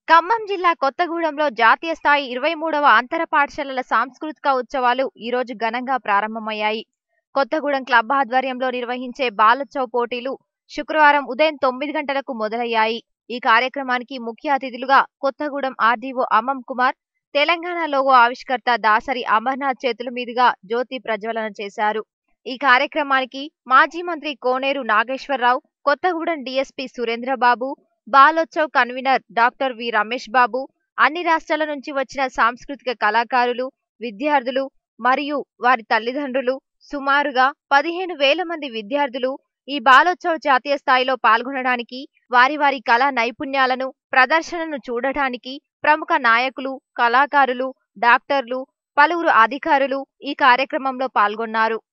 ఖమ్మం జిల్లా కొత్తగూడెంలో జాతీయ స్థాయి ఇరవై మూడవ అంతర పాఠశాలల సాంస్కృతిక ఉత్సవాలు ఈ రోజు ఘనంగా ప్రారంభమయ్యాయి కొత్తగూడెం క్లబ్ ఆధ్వర్యంలో నిర్వహించే బాలోత్సవ్ పోటీలు శుక్రవారం ఉదయం తొమ్మిది గంటలకు మొదలయ్యాయి ఈ కార్యక్రమానికి ముఖ్య అతిథులుగా కొత్తగూడెం ఆర్డీఓ అమం కుమార్ తెలంగాణ లోగో ఆవిష్కర్త దాసరి అమర్నాథ్ చేతుల మీదుగా జ్యోతి ప్రజ్వలన చేశారు ఈ కార్యక్రమానికి మాజీ మంత్రి Koneru Nageswara Rao Kothagudem DSP Surendra Babu Balotsav convener doctor V Ramesh Babu అన్ని రాష్ట్రాల నుంచి వచ్చిన సాంస్కృతిక కళాకారులు విద్యార్థులు మరియు వారి తల్లిదండ్రులు సుమారుగా పదిహేను వేల మంది విద్యార్థులు ఈ బాలోత్సవ్ జాతీయ స్థాయిలో పాల్గొనడానికి వారి వారి కళా నైపుణ్యాలను ప్రదర్శనను చూడటానికి ప్రముఖ నాయకులు కళాకారులు డాక్టర్లు పలువురు అధికారులు ఈ కార్యక్రమంలో పాల్గొన్నారు